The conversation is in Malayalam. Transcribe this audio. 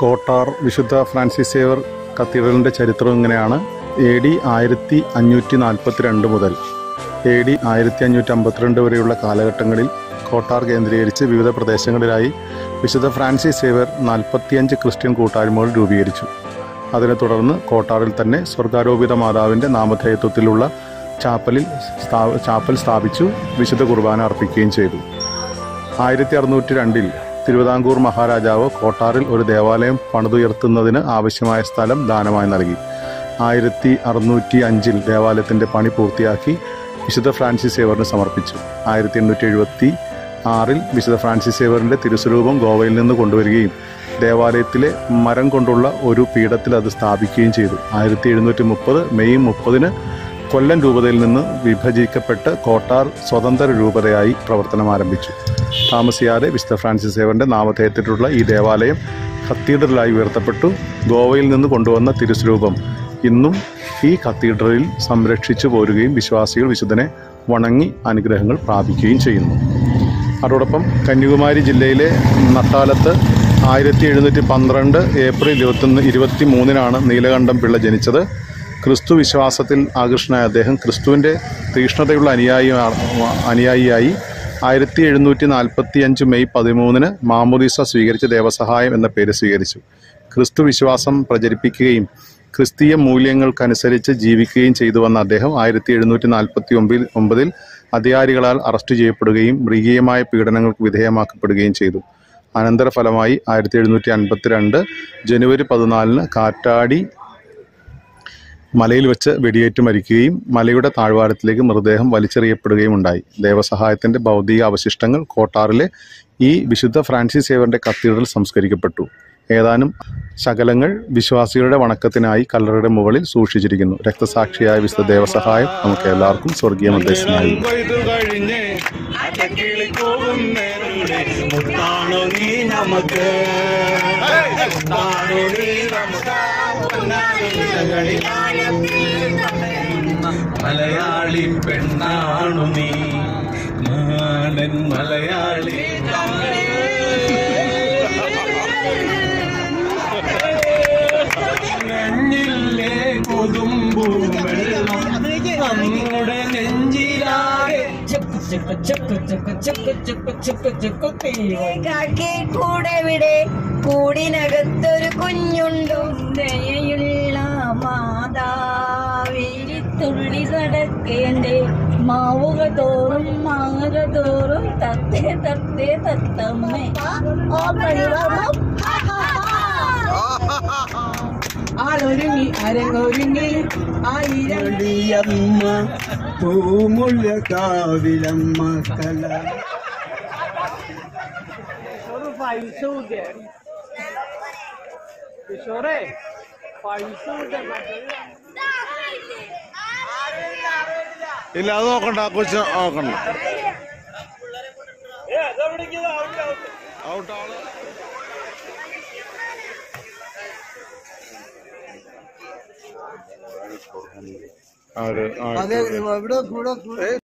കോട്ടാർ വിശുദ്ധ ഫ്രാൻസിസ് സേവർ കത്തീഡ്രലിൻ്റെ ചരിത്രം ഇങ്ങനെയാണ് എ ഡി ആയിരത്തി അഞ്ഞൂറ്റി നാൽപ്പത്തി രണ്ട് മുതൽ എ ഡി ആയിരത്തി അഞ്ഞൂറ്റി അമ്പത്തിരണ്ട് വരെയുള്ള കാലഘട്ടങ്ങളിൽ കോട്ടാർ കേന്ദ്രീകരിച്ച് വിവിധ പ്രദേശങ്ങളിലായി വിശുദ്ധ ഫ്രാൻസിസ് സേവർ നാൽപ്പത്തിയഞ്ച് ക്രിസ്ത്യൻ കൂട്ടായ്മകൾ രൂപീകരിച്ചു അതിനെ തുടർന്ന് കോട്ടാറിൽ തന്നെ സ്വർഗാരോപിത മാതാവിൻ്റെ നാമധേയത്വത്തിലുള്ള ചാപ്പലിൽ സ്ഥാ- ചാപ്പൽ സ്ഥാപിച്ചു വിശുദ്ധ കുർബാന അർപ്പിക്കുകയും ചെയ്തു ആയിരത്തി അറുന്നൂറ്റി രണ്ടിൽ തിരുവിതാംകൂർ മഹാരാജാവ് കോട്ടാറിൽ ഒരു ദേവാലയം പണിതുയർത്തുന്നതിന് ആവശ്യമായ സ്ഥലം ദാനമായി നൽകി ആയിരത്തി അറുന്നൂറ്റി അഞ്ചിൽ ദേവാലയത്തിന്റെ പണി പൂർത്തിയാക്കി വിശുദ്ധ ഫ്രാൻസിസ് സേവറിന് സമർപ്പിച്ചു ആയിരത്തി എണ്ണൂറ്റി എഴുപത്തി ആറിൽ വിശുദ്ധ ഫ്രാൻസിസ് സേവറിന്റെ തിരുസ്വരൂപം ഗോവയിൽ നിന്ന് കൊണ്ടുവരികയും ദേവാലയത്തിലെ മരം കൊണ്ടുള്ള ഒരു പീഠത്തിൽ അത് സ്ഥാപിക്കുകയും ചെയ്തു ആയിരത്തി എഴുന്നൂറ്റി മുപ്പത് മെയ് മുപ്പതിന് കൊല്ലം രൂപതയിൽ നിന്ന് വിഭജിക്കപ്പെട്ട് കോട്ടാർ സ്വതന്ത്ര രൂപതയായി പ്രവർത്തനം ആരംഭിച്ചു താമസിയാതെ വിശുദ്ധ ഫ്രാൻസിസ് സേവന്റെ നാമധേയത്തിലുള്ള ഈ ദേവാലയം കത്തീഡ്രലായി ഉയർത്തപ്പെട്ടു ഗോവയിൽ നിന്ന് കൊണ്ടുവന്ന തിരുസ്വരൂപം ഇന്നും ഈ കത്തീഡ്രലിൽ സംരക്ഷിച്ചു പോരുകയും വിശ്വാസികൾ വിശുദ്ധനെ വണങ്ങി അനുഗ്രഹങ്ങൾ പ്രാപിക്കുകയും ചെയ്യുന്നു അതോടൊപ്പം കന്യാകുമാരി ജില്ലയിലെ നട്ടാലത്ത് ആയിരത്തി എഴുന്നൂറ്റി പന്ത്രണ്ട് ഏപ്രിൽ ഇരുപത്തൊന്ന് ഇരുപത്തി മൂന്നിനാണ് നീലകണ്ഠം പിള്ള ജനിച്ചത് ക്രിസ്തു വിശ്വാസത്തിൽ ആകൃഷ്ടനായ അദ്ദേഹം ക്രിസ്തുവിൻ്റെ തീഷ്ണതയുള്ള അനുയായി അനുയായിയായി ആയിരത്തി എഴുന്നൂറ്റി നാൽപ്പത്തി അഞ്ച് മെയ് പതിമൂന്നിന് മാമോദീസ സ്വീകരിച്ച ദേവസഹായം എന്ന പേര് സ്വീകരിച്ചു ക്രിസ്തു വിശ്വാസം പ്രചരിപ്പിക്കുകയും ക്രിസ്തീയ മൂല്യങ്ങൾക്കനുസരിച്ച് ജീവിക്കുകയും ചെയ്തു വന്ന അദ്ദേഹം ആയിരത്തി എഴുന്നൂറ്റി നാൽപ്പത്തി ഒമ്പതിൽ ഒമ്പതിൽ അധികാരികളാൽ അറസ്റ്റ് ചെയ്യപ്പെടുകയും മൃഗീയമായ പീഡനങ്ങൾക്ക് വിധേയമാക്കപ്പെടുകയും ചെയ്തു അനന്തരഫലമായി ആയിരത്തി എഴുന്നൂറ്റി അൻപത്തിരണ്ട് ജനുവരി പതിനാലിന് കാറ്റാടി മലയിൽ വെച്ച് വെടിയേറ്റ് മരിക്കുകയും മലയുടെ താഴ്വാരത്തിലേക്ക് മൃതദേഹം വലിച്ചെറിയപ്പെടുകയും ഉണ്ടായി ദേവസഹായത്തിന്റെ ഭൗതിക അവശിഷ്ടങ്ങൾ കോട്ടാറിലെ ഈ വിശുദ്ധ ഫ്രാൻസിസ് സേവറിന്റെ കത്തീഡ്രൽ സംസ്കരിക്കപ്പെട്ടു ഏതാനും ശകലങ്ങൾ വിശ്വാസികളുടെ വണക്കത്തിനായി കല്ലറയുടെ മുകളിൽ സൂക്ഷിച്ചിരിക്കുന്നു രക്തസാക്ഷിയായ വിശുദ്ധ ദേവസഹായം നമുക്ക് എല്ലാവർക്കും സ്വർഗീയ നിർദ്ദേശമായി കൊയ്തു കഴിഞ്ഞ് അട്ടക്കിളി പോകും നേരുടെ മുത്താണോ നീ നമുക്ക് മുത്താണോ നീ നമുക്ക് മലയാളി പെണ്ണാണു നീ മാനൻ മലയാളി നെഞ്ഞില്ലേ കൊതുമ്പു വെള്ളം നമ്മുടെ നെഞ്ചിലാകെ കാക്കേ കൂടെ വിടെ കൂടിനകത്തൊരു കുഞ്ഞുണ്ടു ദയയുള്ള മാതാവിരിത്തുള്ളി നടക്കേണ്ടേ മാവുക തോറും മാങ്ങക തോറും തത്തേ തത്തേ തത്തമ്മേ ഓ പരിവർമ്മം ആളൊരുങ്ങി അരങ്ങൊരുങ്ങി ആയിരം അമ്മ പൂമുള്ള കാവിലമ്മ കല ഇല്ല അത് നോക്കണ്ട കൊച്ചു നോക്കണ്ട ഔട്ട് ആള് ആര് ആ അതെ ഇവിടെ കൂടെ